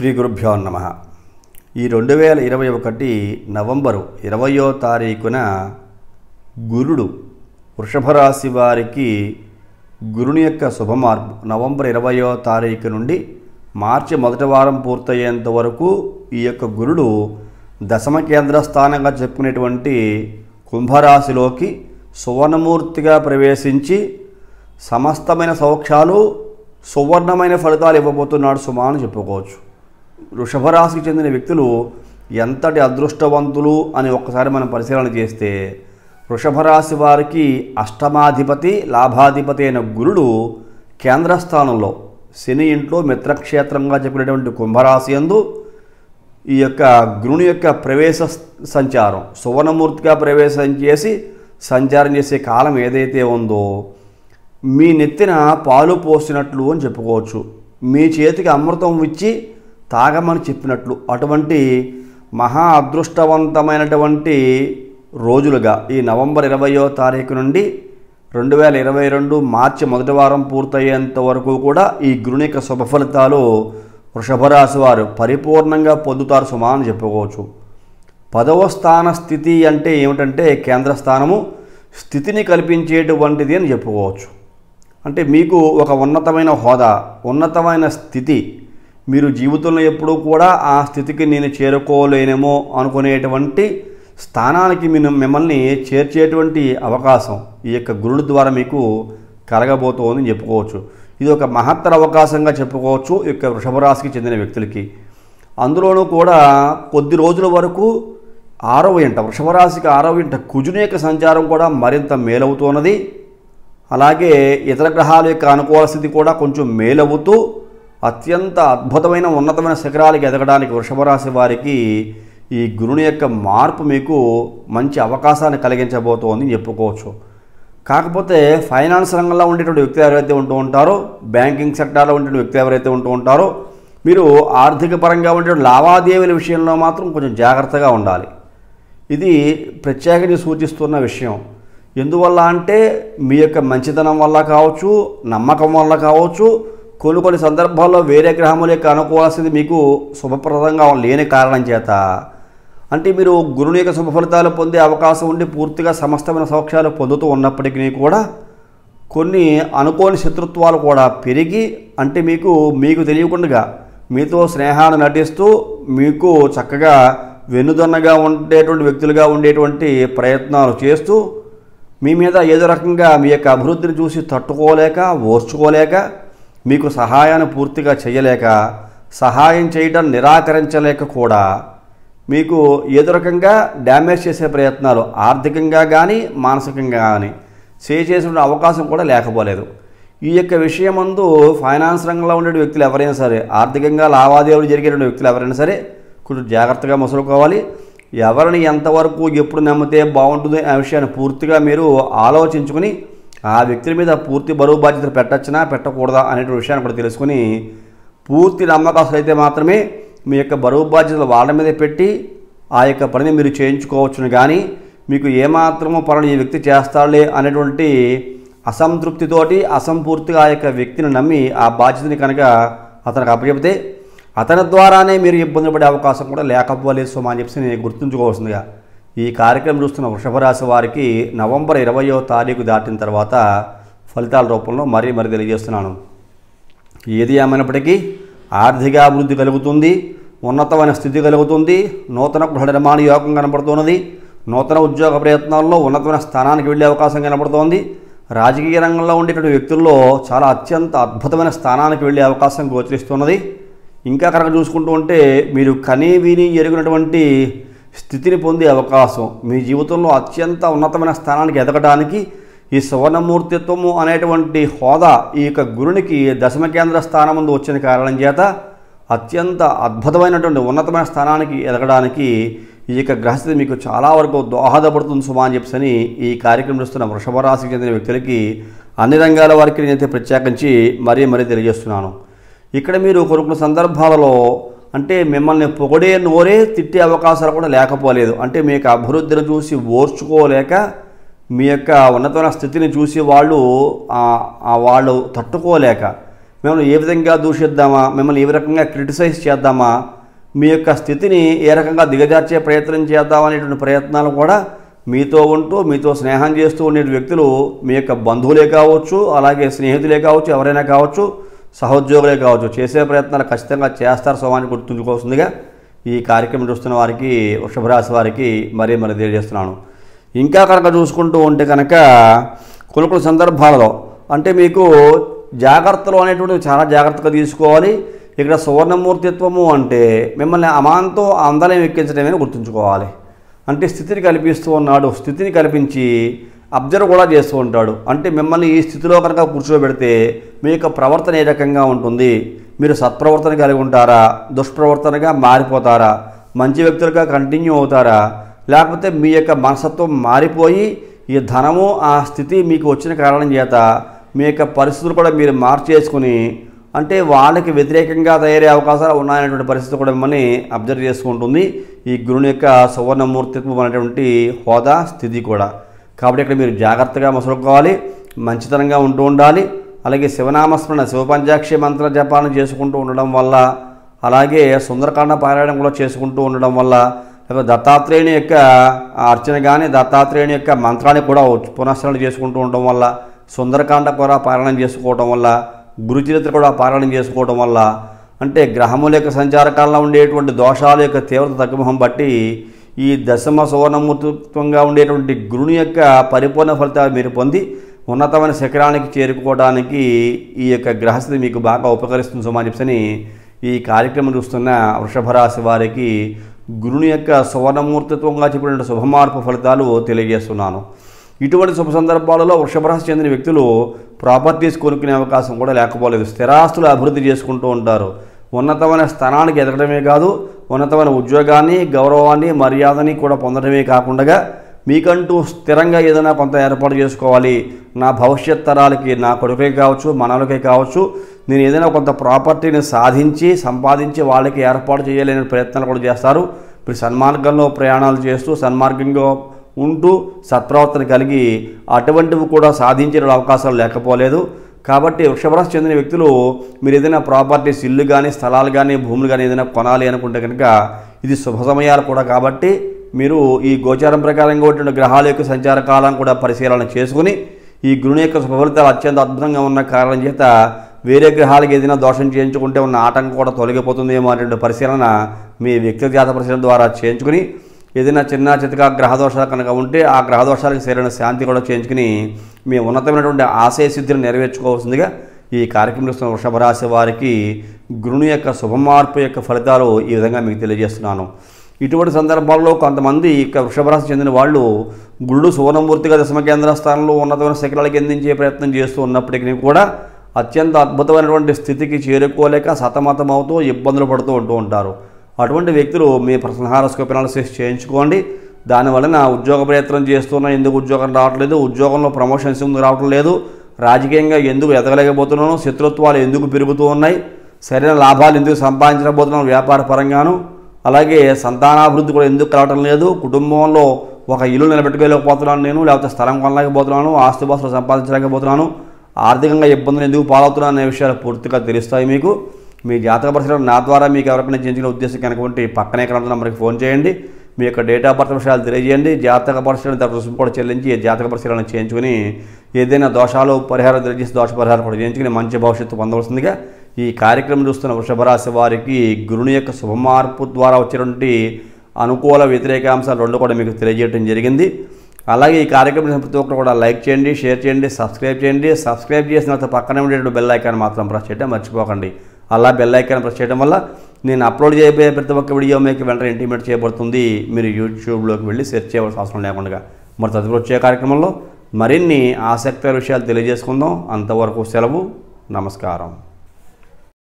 శ్రీ గురుభ్యో నమ ఈ రెండు వేల ఇరవై ఒకటి నవంబరు ఇరవయో తారీఖున గురుడు వృషభ రాశి వారికి గురుని యొక్క శుభమార్పు నవంబర్ ఇరవయో తారీఖు నుండి మార్చి మొదటి వారం పూర్తయ్యేంత వరకు ఈ యొక్క గురుడు దశమ కేంద్ర స్థానంగా చెప్పుకునేటువంటి కుంభరాశిలోకి సువర్ణమూర్తిగా ప్రవేశించి సమస్తమైన సౌఖ్యాలు సువర్ణమైన ఫలితాలు ఇవ్వబోతున్నాడు సుమా అని చెప్పుకోవచ్చు వృషభ రాశికి చెందిన వ్యక్తులు ఎంతటి అదృష్టవంతులు అని ఒక్కసారి మనం పరిశీలన చేస్తే వృషభ రాశి వారికి అష్టమాధిపతి లాభాధిపతి అయిన గురుడు కేంద్ర స్థానంలో శని ఇంట్లో మిత్రక్షేత్రంగా చెప్పినటువంటి కుంభరాశి యందు ఈ యొక్క గురుని యొక్క ప్రవేశ సంచారం సువర్ణమూర్తిగా ప్రవేశం చేసి సంచారం చేసే కాలం ఏదైతే ఉందో మీ నెత్తిన పాలు పోసినట్లు అని చెప్పుకోవచ్చు మీ చేతికి అమృతం ఇచ్చి తాగమని చెప్పినట్లు అటువంటి మహా అదృష్టవంతమైనటువంటి రోజులుగా ఈ నవంబర్ ఇరవయో తారీఖు నుండి రెండు వేల ఇరవై రెండు మార్చి మొదటి వారం పూర్తయ్యేంత వరకు కూడా ఈ గురుని యొక్క శుభ ఫలితాలు వృషభ రాశి వారు పరిపూర్ణంగా పొందుతారు సుమా అని చెప్పుకోవచ్చు పదవ స్థాన స్థితి అంటే ఏమిటంటే కేంద్ర స్థానము స్థితిని కల్పించేటువంటిది అని చెప్పుకోవచ్చు అంటే మీకు ఒక ఉన్నతమైన హోదా ఉన్నతమైన స్థితి మీరు జీవితంలో ఎప్పుడూ కూడా ఆ స్థితికి నేను చేరుకోలేనేమో అనుకునేటువంటి స్థానానికి మీరు మిమ్మల్ని చేర్చేటువంటి అవకాశం ఈ యొక్క గురుడు ద్వారా మీకు కలగబోతోందని చెప్పుకోవచ్చు ఇది ఒక మహత్తర అవకాశంగా చెప్పుకోవచ్చు ఈ యొక్క వృషభ రాశికి చెందిన వ్యక్తులకి అందులోనూ కూడా కొద్ది రోజుల వరకు ఆరవ ఇంట వృషభ రాశికి ఆరవ ఇంట కుజుని యొక్క సంచారం కూడా మరింత మేలవుతున్నది అలాగే ఇతర గ్రహాల యొక్క అనుకూల స్థితి కూడా కొంచెం మేలవుతూ అత్యంత అద్భుతమైన ఉన్నతమైన శిఖరాలకు ఎదగడానికి వృషభ రాశి వారికి ఈ గురుని యొక్క మార్పు మీకు మంచి అవకాశాన్ని కలిగించబోతోంది అని చెప్పుకోవచ్చు కాకపోతే ఫైనాన్స్ రంగంలో ఉండేటువంటి వ్యక్తులు ఎవరైతే ఉంటూ ఉంటారో బ్యాంకింగ్ సెక్టార్లో ఉండే వ్యక్తులు ఎవరైతే ఉంటూ ఉంటారో మీరు ఆర్థిక పరంగా ఉండే లావాదేవీల విషయంలో మాత్రం కొంచెం జాగ్రత్తగా ఉండాలి ఇది ప్రత్యేకంగా సూచిస్తున్న విషయం ఎందువల్ల అంటే మీ యొక్క మంచితనం వల్ల కావచ్చు నమ్మకం వల్ల కావచ్చు కొన్ని కొన్ని సందర్భాల్లో వేరే గ్రహముల యొక్క అనుకూల స్థితి మీకు శుభప్రదంగా లేని కారణం చేత అంటే మీరు గురుని యొక్క శుభ ఫలితాలు పొందే అవకాశం ఉండి పూర్తిగా సమస్తమైన సౌఖ్యాలు పొందుతూ ఉన్నప్పటికీ కూడా కొన్ని అనుకోని శత్రుత్వాలు కూడా పెరిగి అంటే మీకు మీకు తెలియకుండా మీతో స్నేహాన్ని నటిస్తూ మీకు చక్కగా వెన్నుదన్నగా ఉండేటువంటి వ్యక్తులుగా ఉండేటువంటి ప్రయత్నాలు చేస్తూ మీ మీద ఏదో రకంగా మీ యొక్క అభివృద్ధిని చూసి తట్టుకోలేక ఓర్చుకోలేక మీకు సహాయాన్ని పూర్తిగా చేయలేక సహాయం చేయడం నిరాకరించలేక కూడా మీకు ఏదో రకంగా డ్యామేజ్ చేసే ప్రయత్నాలు ఆర్థికంగా కానీ మానసికంగా కానీ చేసేసిన అవకాశం కూడా లేకపోలేదు ఈ యొక్క విషయమందు ఫైనాన్స్ రంగంలో ఉండే వ్యక్తులు ఎవరైనా సరే ఆర్థికంగా లావాదేవీలు జరిగేటువంటి వ్యక్తులు ఎవరైనా సరే కొంచెం జాగ్రత్తగా మసులుకోవాలి ఎవరిని ఎంతవరకు ఎప్పుడు నమ్మితే బాగుంటుంది అనే విషయాన్ని పూర్తిగా మీరు ఆలోచించుకుని ఆ వ్యక్తుల మీద పూర్తి బరువు బాధ్యతలు పెట్టచ్చునా పెట్టకూడదా అనే విషయాన్ని కూడా తెలుసుకుని పూర్తి నమ్మకాలు అయితే మాత్రమే మీ యొక్క బరువు బాధ్యతలు వాళ్ళ మీద పెట్టి ఆ యొక్క పనిని మీరు చేయించుకోవచ్చును కానీ మీకు ఏమాత్రమో పనులు ఈ వ్యక్తి చేస్తాడులే అనేటువంటి అసంతృప్తితోటి అసంపూర్తిగా ఆ యొక్క వ్యక్తిని నమ్మి ఆ బాధ్యతని కనుక అతనికి అప్పచెబితే అతని ద్వారానే మీరు ఇబ్బంది పడే అవకాశం కూడా లేకపోలేదు సుమా అని చెప్పి నేను గుర్తుంచుకోవాల్సిందిగా ఈ కార్యక్రమం చూస్తున్న వృషభ రాశి వారికి నవంబర్ ఇరవయో తారీఖు దాటిన తర్వాత ఫలితాల రూపంలో మరీ మరీ తెలియజేస్తున్నాను ఏది ఏమైనప్పటికీ ఆర్థిక అభివృద్ధి కలుగుతుంది ఉన్నతమైన స్థితి కలుగుతుంది నూతన గృహ నిర్మాణ యోగం కనబడుతున్నది నూతన ఉద్యోగ ప్రయత్నాల్లో ఉన్నతమైన స్థానానికి వెళ్ళే అవకాశం కనబడుతోంది రాజకీయ రంగంలో ఉండేటువంటి వ్యక్తుల్లో చాలా అత్యంత అద్భుతమైన స్థానానికి వెళ్ళే అవకాశం గోచరిస్తున్నది ఇంకా కనుక చూసుకుంటూ ఉంటే మీరు కనీ విని ఎరుగునటువంటి స్థితిని పొందే అవకాశం మీ జీవితంలో అత్యంత ఉన్నతమైన స్థానానికి ఎదగడానికి ఈ సువర్ణమూర్తిత్వము అనేటువంటి హోదా ఈ యొక్క గురునికి దశమ కేంద్ర స్థానం ముందు వచ్చిన కారణం చేత అత్యంత అద్భుతమైనటువంటి ఉన్నతమైన స్థానానికి ఎదగడానికి ఈ యొక్క గ్రహస్థితి మీకు చాలా వరకు దోహదపడుతుంది సుమా అని చెప్పని ఈ కార్యక్రమం ఇస్తున్న వృషభ రాశికి చెందిన వ్యక్తులకి అన్ని రంగాల వారికి నేనైతే ప్రత్యేకించి మరీ మరీ తెలియజేస్తున్నాను ఇక్కడ మీరు కొన్ని కొన్ని సందర్భాలలో అంటే మిమ్మల్ని పొగడే నోరే తిట్టే అవకాశాలు కూడా లేకపోలేదు అంటే మీ యొక్క అభివృద్ధిని చూసి ఓర్చుకోలేక మీ యొక్క ఉన్నతమైన స్థితిని చూసి వాళ్ళు ఆ- ఆ వాళ్ళు తట్టుకోలేక మిమ్మల్ని ఏ విధంగా దూషిద్దామా మిమ్మల్ని ఏ రకంగా క్రిటిసైజ్ చేద్దామా మీ యొక్క స్థితిని ఏ రకంగా దిగజార్చే ప్రయత్నం చేద్దాం అనేటువంటి ప్రయత్నాలు కూడా మీతో ఉంటూ మీతో స్నేహం చేస్తూ ఉండే వ్యక్తులు మీ యొక్క బంధువులే కావచ్చు అలాగే స్నేహితులే కావచ్చు ఎవరైనా కావచ్చు సహోద్యోగులే కావచ్చు చేసే ప్రయత్నాలు ఖచ్చితంగా చేస్తారు సోమాన్ని గుర్తుంచుకోవాల్సిందిగా ఈ కార్యక్రమం చూస్తున్న వారికి వృషభ రాశి వారికి మరీ మరీ తెలియజేస్తున్నాను ఇంకా కనుక చూసుకుంటూ ఉంటే కనుక కొన్ని కొన్ని సందర్భాలలో అంటే మీకు జాగ్రత్తలు అనేటువంటివి చాలా జాగ్రత్తగా తీసుకోవాలి ఇక్కడ సువర్ణమూర్తిత్వము అంటే మిమ్మల్ని అమాంతో అందలం ఎక్కించడమే గుర్తుంచుకోవాలి అంటే స్థితిని కల్పిస్తూ ఉన్నాడు స్థితిని కల్పించి అబ్జర్వ్ కూడా చేస్తూ ఉంటాడు అంటే మిమ్మల్ని ఈ స్థితిలో కనుక కూర్చోబెడితే మీ యొక్క ప్రవర్తన ఏ రకంగా ఉంటుంది మీరు సత్ప్రవర్తన కలిగి ఉంటారా దుష్ప్రవర్తనగా మారిపోతారా మంచి వ్యక్తులుగా కంటిన్యూ అవుతారా లేకపోతే మీ యొక్క మనసత్వం మారిపోయి ఈ ధనము ఆ స్థితి మీకు వచ్చిన కారణం చేత మీ యొక్క పరిస్థితులు కూడా మీరు మార్చేసుకుని అంటే వాళ్ళకి వ్యతిరేకంగా తయారయ్యే అవకాశాలు ఉన్నాయనేటువంటి పరిస్థితి కూడా మిమ్మల్ని అబ్జర్వ్ చేసుకుంటుంది ఈ గురుని యొక్క సువర్ణమూర్తిత్వం అనేటువంటి హోదా స్థితి కూడా కాబట్టి ఇక్కడ మీరు జాగ్రత్తగా మసులుకోవాలి మంచితనంగా ఉంటూ ఉండాలి అలాగే శివనామస్మరణ శివపంచాక్షి మంత్ర జపాలను చేసుకుంటూ ఉండడం వల్ల అలాగే సుందరకాండ పారాయణం కూడా చేసుకుంటూ ఉండడం వల్ల లేకపోతే దత్తాత్రేయుని యొక్క అర్చన కానీ దత్తాత్రేయుని యొక్క మంత్రాన్ని కూడా పునఃస్మరణ చేసుకుంటూ ఉండడం వల్ల సుందరకాండ కూడా పారాయణం చేసుకోవడం వల్ల గురుచరిత్ర కూడా పారాయణం చేసుకోవడం వల్ల అంటే గ్రహముల యొక్క సంచారకాలంలో ఉండేటువంటి దోషాల యొక్క తీవ్రత తగ్గుముఖం బట్టి ఈ దశమ సువర్ణమూర్తిత్వంగా ఉండేటువంటి గురుని యొక్క పరిపూర్ణ ఫలితాలు మీరు పొంది ఉన్నతమైన శిఖరానికి చేరుకోవడానికి ఈ యొక్క గ్రహస్థితి మీకు బాగా ఉపకరిస్తుంది సుమా చెప్పని ఈ కార్యక్రమం చూస్తున్న వృషభ రాశి వారికి గురుని యొక్క సువర్ణమూర్తిత్వంగా చెప్పిన శుభమార్పు ఫలితాలు తెలియజేస్తున్నాను ఇటువంటి శుభ సందర్భాలలో వృషభ రాశి చెందిన వ్యక్తులు ప్రాపర్టీస్ కొనుక్కునే అవకాశం కూడా లేకపోలేదు స్థిరాస్తులు అభివృద్ధి చేసుకుంటూ ఉంటారు ఉన్నతమైన స్థానానికి ఎదగడమే కాదు ఉన్నతమైన ఉద్యోగాన్ని గౌరవాన్ని మర్యాదని కూడా పొందడమే కాకుండా మీకంటూ స్థిరంగా ఏదైనా కొంత ఏర్పాటు చేసుకోవాలి నా భవిష్యత్ తరాలకి నా కొడుకే కావచ్చు మనలకే కావచ్చు నేను ఏదైనా కొంత ప్రాపర్టీని సాధించి సంపాదించి వాళ్ళకి ఏర్పాటు చేయలేని ప్రయత్నాలు కూడా చేస్తారు ఇప్పుడు సన్మార్గంలో ప్రయాణాలు చేస్తూ సన్మార్గంగా ఉంటూ సత్ప్రవర్తన కలిగి అటువంటివి కూడా సాధించే అవకాశాలు లేకపోలేదు కాబట్టి వృషభరాశి చెందిన వ్యక్తులు మీరు ఏదైనా ప్రాపర్టీస్ ఇల్లు కానీ స్థలాలు కానీ భూములు కానీ ఏదైనా కొనాలి అనుకుంటే కనుక ఇది శుభ సమయాలు కూడా కాబట్టి మీరు ఈ గోచారం ప్రకారంగా ఉన్నటువంటి గ్రహాల యొక్క సంచార కాలం కూడా పరిశీలన చేసుకుని ఈ గురుని యొక్క శుభ ఫలితాలు అత్యంత అద్భుతంగా ఉన్న కారణం చేత వేరే గ్రహాలకు ఏదైనా దోషం చేయించుకుంటే ఉన్న ఆటంకం కూడా తొలగిపోతుందేమో అనేటువంటి పరిశీలన మీ వ్యక్తిగత జాత పరిశీలన ద్వారా చేయించుకుని ఏదైనా చిన్న చితక గ్రహ దోషాలు కనుక ఉంటే ఆ గ్రహ దోషాలకు సరైన శాంతి కూడా చేయించుకుని మీ ఉన్నతమైనటువంటి ఆశయ సిద్ధిని నెరవేర్చుకోవాల్సిందిగా ఈ కార్యక్రమం ఇస్తున్న వృషభ రాశి వారికి గురుని యొక్క శుభమార్పు యొక్క ఫలితాలు ఈ విధంగా మీకు తెలియజేస్తున్నాను ఇటువంటి సందర్భాల్లో కొంతమంది ఇక వృషభ రాశి చెందిన వాళ్ళు గురుడు సువర్ణమూర్తిగా దశమ కేంద్ర స్థానంలో ఉన్నతమైన శిఖరాలకు అందించే ప్రయత్నం చేస్తూ ఉన్నప్పటికీ కూడా అత్యంత అద్భుతమైనటువంటి స్థితికి చేరుకోలేక సతమతమవుతూ ఇబ్బందులు పడుతూ ఉంటూ ఉంటారు అటువంటి వ్యక్తులు మీ పర్సనల్ హారోస్కోప్ అనాలిసిస్ చేయించుకోండి దానివల్ల నా ఉద్యోగ ప్రయత్నం చేస్తున్నా ఎందుకు ఉద్యోగం రావట్లేదు ఉద్యోగంలో ప్రమోషన్స్ ఎందుకు రావటం లేదు రాజకీయంగా ఎందుకు ఎదగలేకపోతున్నాను శత్రుత్వాలు ఎందుకు పెరుగుతూ ఉన్నాయి సరైన లాభాలు ఎందుకు సంపాదించలేకపోతున్నాను వ్యాపార పరంగాను అలాగే సంతానాభివృద్ధి కూడా ఎందుకు కలవటం లేదు కుటుంబంలో ఒక ఇల్లు నిలబెట్టుకోలేకపోతున్నాను నేను లేకపోతే స్థలం కొనలేకపోతున్నాను ఆస్తిపాస్తులు సంపాదించలేకపోతున్నాను ఆర్థికంగా ఇబ్బందులు ఎందుకు పాలవుతున్నాను అనే విషయాలు పూర్తిగా తెలుస్తాయి మీకు మీ జాతక పరిశీలన నా ద్వారా మీకు ఎవరికైనా చేయించిన ఉద్దేశం కనుక ఉంటే పక్కనే ఇక్కడ నెంబర్కి ఫోన్ చేయండి మీ యొక్క డేట్ ఆఫ్ బర్త్ విషయాలు తెలియజేయండి జాతక పరిశీలన తర్వాత రుసుము కూడా చెల్లించి ఈ జాతక పరిశీలన చేయించుకుని ఏదైనా దోషాలు పరిహారం తెలియజేసి దోష పరిహారం కూడా చేయించుకుని మంచి భవిష్యత్తు పొందవలసిందిగా ఈ కార్యక్రమం చూస్తున్న వృషభ రాశి వారికి గురుని యొక్క శుభమార్పు ద్వారా వచ్చేటువంటి అనుకూల వ్యతిరేక అంశాలు రెండు కూడా మీకు తెలియజేయడం జరిగింది అలాగే ఈ కార్యక్రమం ప్రతి ఒక్కరు కూడా లైక్ చేయండి షేర్ చేయండి సబ్స్క్రైబ్ చేయండి సబ్స్క్రైబ్ చేసిన తర్వాత పక్కనే ఉండేటువంటి బెల్ ఐకాన్ మాత్రం ప్రెస్ చేయడం మర్చిపోకండి అలా బెల్ ఐకాన్ ప్రెస్ చేయడం వల్ల నేను అప్లోడ్ చేయబోయే ప్రతి ఒక్క వీడియో మీకు వెంటనే ఇంటిమేట్ చేయబడుతుంది మీరు యూట్యూబ్లోకి వెళ్ళి సెర్చ్ చేయవలసిన అవసరం లేకుండా మరి తదుపరి వచ్చే కార్యక్రమంలో మరిన్ని ఆసక్తికర విషయాలు తెలియజేసుకుందాం అంతవరకు సెలవు నమస్కారం